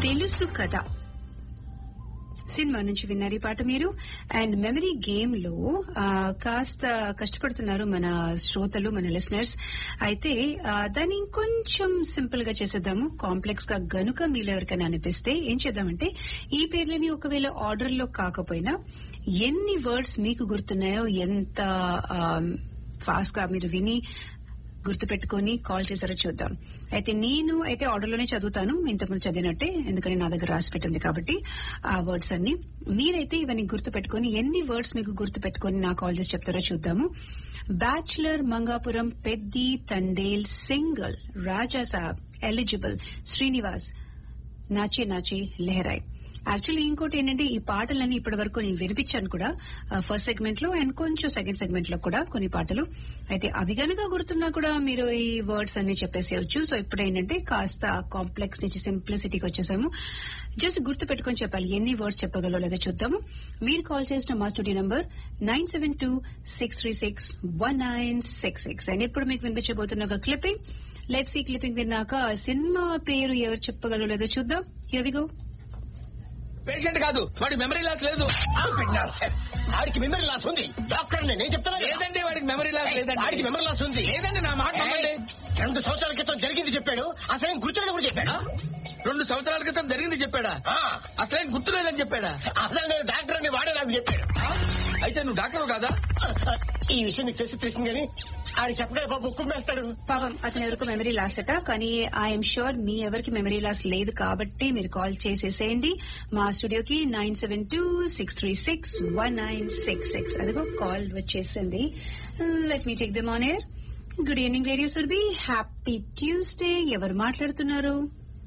తెలుసు కదా సినిమా నుంచి విన్నారు ఈ పాట మీరు అండ్ మెమరీ గేమ్ లో ఆ, కాస్త కష్టపడుతున్నారు మన శ్రోతలు మన లిసనర్స్ అయితే ఆ, దాన్ని ఇంకొంచెం సింపుల్ గా చేసేద్దాము కాంప్లెక్స్ గా గనుక మీలో ఎవరికైనా అనిపిస్తే ఏం చేద్దామంటే ఈ పేర్లని ఒకవేళ ఆర్డర్ లో కాకపోయినా ఎన్ని వర్డ్స్ మీకు గుర్తున్నాయో ఎంత ఫాస్ట్ గా మీరు విని గుర్తుపెట్టుకుని కాల్ చేశారో చూద్దాం అయితే నేను అయితే ఆర్డర్లోనే చదువుతాను ఇంతకుముందు చదివినట్టే ఎందుకంటే నా దగ్గర రాసి పెట్టింది కాబట్టి ఆ వర్డ్స్ అన్ని మీరైతే ఇవన్నీ గుర్తుపెట్టుకుని ఎన్ని వర్డ్స్ మీకు గుర్తుపెట్టుకుని నా కాల్ చేసి చెప్తారో చూద్దాము bachelor Mangapuram Peddi Thandel single Raja Saab eligible Srinivas Nache Nache Lehrayi actually ఇంకోటి ఏంటంటే ఈ పాటలన్నీ ఇప్పటి వరకు నేను వినిపించాను కూడా ఫస్ట్ సెగ్మెంట్ లో అండ్ కొంచెం సెకండ్ సెగ్మెంట్ లో కూడా కొన్ని పాటలు అయితే అవి గనక గుర్తున్నా కూడా మీరు ఈ వర్డ్స్ అన్ని చెప్పేసేయచ్చు సో ఇప్పుడు ఏంటంటే కాస్త కాంప్లెక్స్ నుంచి సింప్లిసిటీకి వచ్చేసాము జస్ట్ గుర్తు పెట్టుకొని చెప్పాలి ఎన్ని వర్డ్స్ చెప్పగలరో లేదో చూద్దాము మీరు కాల్ చేసిన మా studio number nine seven two six three six one nine six six and ఇప్పుడు మీకు వినిపించబోతున్న ఒక క్లిప్పింగ్ లెట్స్ ఈ క్లిప్పింగ్ విన్నాక సినిమా పేరు ఎవరు చెప్పగలరో లేదో చూద్దాం హియర్ వి గో పేషెంట్ కాదు వాడి మెమరీ లాస్ లేదు ఆడికి మెమరీ లాస్ ఉంది డాక్టర్ నేను చెప్తాను లేదండి వాడికి మెమరీ లాస్ లేదండి ఆడికి మెమరీ లాస్ ఉంది లేదండి నా మాట నమ్మండి రెండు సంవత్సరాల క్రితం జరిగింది చెప్పాడు అసలు గుర్తులేదు కూడా చెప్పాడు రెండు సంవత్సరాల క్రితం జరిగింది చెప్పాడా ఆ. అసలేం గుర్తులేదని చెప్పాడా అసలు నేను డాక్టర్ అని వాడే నాకు చెప్పాడు అయితే నువ్వు డాక్టర్ కాదా ఈ విషయం నీకు తెలిసి తెలిసింది కానీ ఆడికి చెప్పగా బాబు కుమ్మేస్తాడు పాపం అతని ఎవరికి మెమరీ లాస్ అట కానీ ఐఎమ్ షూర్ మీ ఎవరికి మెమరీ లాస్ లేదు కాబట్టి మీరు కాల్ చేసేసేయండి మా స్టూడియోకి nine seven two six three six one nine six six అదిగో కాల్ వచ్చేసింది let me check them on air good evening radio Surabhi happy Tuesday ఎవరు మాట్లాడుతున్నారు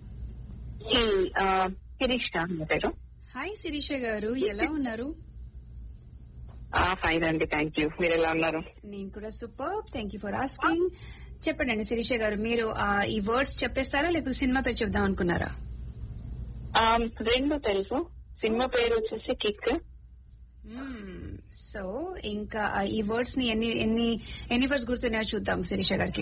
శిరీష్ నా పేరు హాయ్ శిరీష గారు ఎలా ఉన్నారు ఫైన్ అండి థ్యాంక్ యూ మీరు ఎలా ఉన్నారు నేను కూడా super thank you for asking చెప్పండి అండి శిరీష గారు మీరు ఆ, ఈ వర్డ్స్ చెప్పేస్తారా లేకపోతే సినిమా పేరు చెప్దాం అనుకున్నారా Um, రెండు తెలుసు సినిమా పేరు వచ్చేసి కిక్ సో ఇంకా ఆ ఈ వర్డ్స్ ని ఎన్ని ఎన్ని ఎన్ని వర్డ్స్ గుర్తున్నాయో చూద్దాం శిరీష గారికి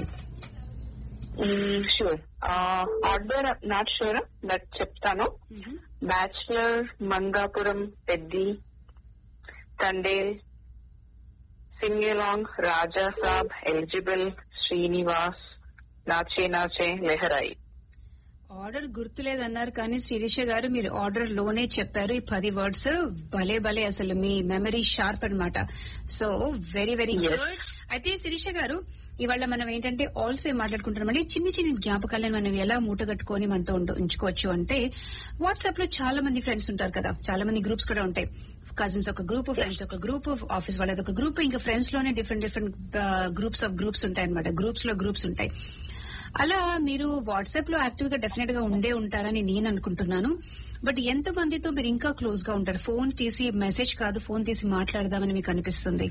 sure order not sure but చెప్తాను బ్యాచులర్ మంగాపురం పెద్ది తండేల్ సింగిలాంగ్ రాజా సాబ్ ఎలిజిబుల్ శ్రీనివాస్ నాచే నాచే లెహరాయి ఆర్డర్ గుర్తులేదన్నారు కానీ శిరీష గారు మీరు ఆర్డర్ లోనే చెప్పారు ఈ పది వర్డ్స్ భలే భలే అసలు మీ మెమరీ షార్ప్ అన్నమాట so very very Yes. Good అయితే శిరీష గారు ఇవాళ మనం ఏంటంటే ఆల్సో మాట్లాడుకుంటున్నామండి చిన్న చిన్న జ్ఞాపకాలను మనం ఎలా మూటగట్టుకొని మనతో ఉండు- ఉంచుకోవచ్చు అంటే వాట్సాప్ లో చాలా మంది ఫ్రెండ్స్ ఉంటారు కదా చాలా మంది గ్రూప్స్ కూడా ఉంటాయి కజిన్స్ ఒక గ్రూప్ ఫ్రెండ్స్ ఒక గ్రూప్ ఆఫీస్ వాళ్ళది ఒక గ్రూప్ ఇంకా ఫ్రెండ్స్ లోనే different different groups of groups ఉంటాయి అనమాట గ్రూప్స్ లో గ్రూప్స్ ఉంటాయి అలా మీరు వాట్సాప్ లో యాక్టివ్ గా డెఫినెట్ గా ఉండే ఉంటారని నేను అనుకుంటున్నాను బట్ ఎంత మందితో మీరు ఇంకా క్లోజ్ గా ఉంటారు ఫోన్ తీసి మెసేజ్ కాదు ఫోన్ తీసి మాట్లాడదామని మీకు అనిపిస్తుంది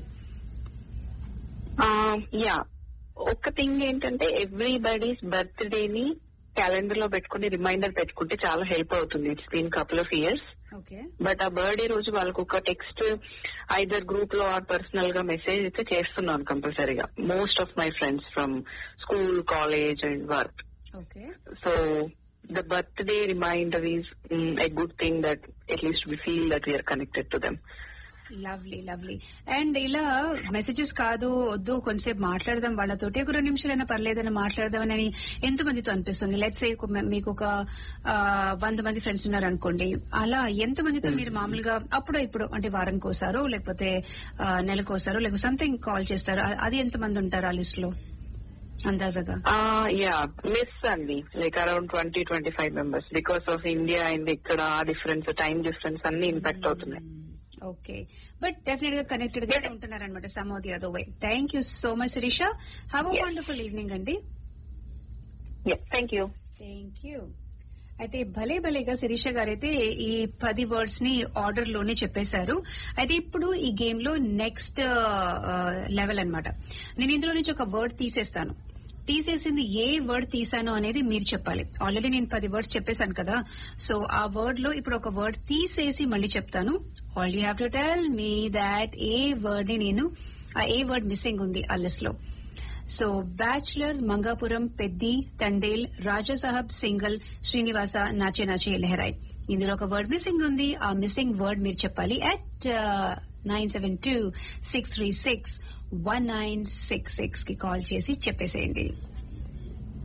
యా ఒక థింగ్ ఏంటంటే ఎవ్రీబడీస్ బర్త్డే ని క్యాలెండర్ లో పెట్టుకుని రిమైండర్ పెట్టుకుంటే చాలా హెల్ప్ అవుతుంది it's been couple of years okay but ఆ బర్త్డే రోజు వాళ్ళకు ఒక టెక్స్ట్ ఐదర్ గ్రూప్ లో ఆర్ పర్సనల్ గా మెసేజ్ అయితే చేస్తున్నాను కంపల్సరీగా most of my friends from school college and work okay so the birthday reminder is a good thing that at least we feel that we are connected to them lovely lovely and ఇలా messages కాదు వద్దు కొంతసేపు మాట్లాడదాం వాళ్ళతోటి ఒక రెండు నిమిషాలైనా పర్లేదని మాట్లాడదామని ఎంత మందితో అనిపిస్తుంది లెట్స్ సే మీకు ఒక ఆ, వంద మంది ఫ్రెండ్స్ ఉన్నారు అనుకోండి అలా ఎంత మందితో మీరు మామూలుగా అప్పుడో ఇప్పుడు అంటే వారానికి ఒకసారో లేకపోతే ఆ, నెలకోసారో లేకపోతే సంథింగ్ కాల్ చేస్తారు అ- అది ఎంత మంది ఉంటారు ఆ లిస్ట్ లో అందాజగా యా మిస్ అండి like around twenty twenty five members because of India and ఇక్కడ డిఫరెన్స్ టైం డిఫరెన్స్ అన్ని ఇంపాక్ట్ అవుతున్నాయి ఓకే బట్ డెఫినెట్ గా కనెక్టెడ్ గా ఉంటున్నారనమాట some of the other way thank you so much Sirisha have a Yes. Wonderful evening అండి thank you thank you అయితే భలే భలేగా శిరీష గారు అయితే ఈ పది వర్డ్స్ ని ఆర్డర్ లోనే చెప్పేశారు అయితే ఇప్పుడు ఈ గేమ్ లో నెక్స్ట్ లెవెల్ అన్నమాట నేను ఇందులో నుంచి ఒక వర్డ్ తీసేస్తాను తీసేసింది ఏ వర్డ్ తీసాను అనేది మీరు చెప్పాలి ఆల్రెడీ నేను పది వర్డ్స్ చెప్పేశాను కదా సో ఆ వర్డ్ లో ఇప్పుడు ఒక వర్డ్ తీసేసి మళ్ళీ చెప్తాను all you have to tell me that a word ని నేను ఆ ఏ వర్డ్ మిస్సింగ్ ఉంది ఆ లిస్ట్ లో so bachelor Mangapuram Peddi Thandel రాజాసాహబ్ single Srinivasa నాచే Nache లెహరాయ్ ఇందులో ఒక వర్డ్ మిస్సింగ్ ఉంది ఆ మిస్సింగ్ వర్డ్ మీరు చెప్పాలి at nine seven two six three six one nine six six కి కాల్ చేసి చెప్పేసేయండి